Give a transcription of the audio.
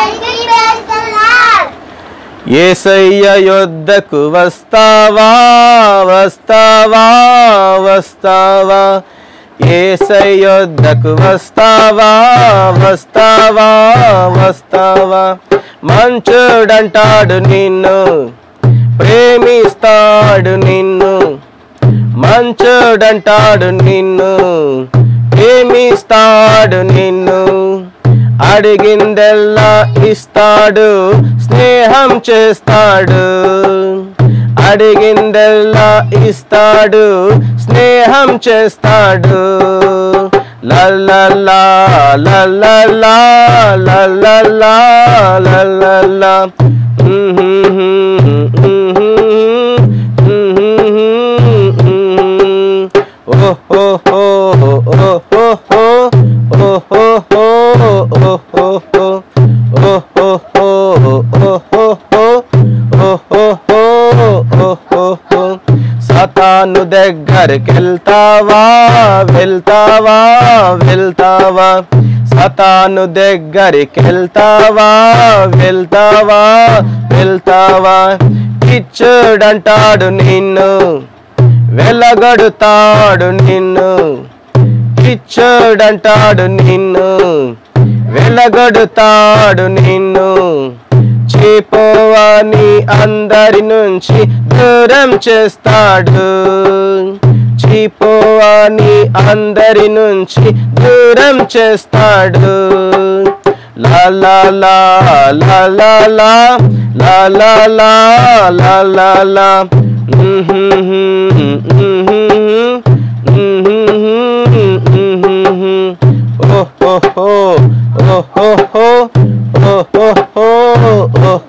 అందరికీ praise the Lord. ఏసయ్య యొద్దకు వస్తావా వస్తావా వస్తావా ఏసయ్య యొద్దకు వస్తావా వస్తావా వస్తావా మంచుడంటాడు నిన్ను ప్రేమిస్తాడు నిన్ను మంచుడంటాడు నిన్ను ప్రేమిస్తాడు నిన్ను అడిగిందెల్లా ఇస్తాడు స్నేహం చేస్తాడు అడిగిందెల్లా ఇస్తాడు స్నేహం చేస్తాడు లల్లల్లా లల్లల్లా లల్లల్లా లల్లల్లా ఓహో సతాను దగ్గరికి వెళ్తావా వెళ్తావా వెళ్తావా సతాను దగ్గరికి వెళ్తావా వెళ్తావా వెళ్తావా పిచ్చుడంటాడు నిన్ను వెలగడుతాడు నిన్ను పిచ్చోడంటాడు నిన్ను వెలగడుతాడు నిన్ను చీపోవని అందరి నుంచి దూరం చేస్తాడు చీపోవని అందరి నుంచి దూరం చేస్తాడు లా లా లా లా లా లా లా లా లా లా లా లా ఓహో ఓహో ఓహో ఓహో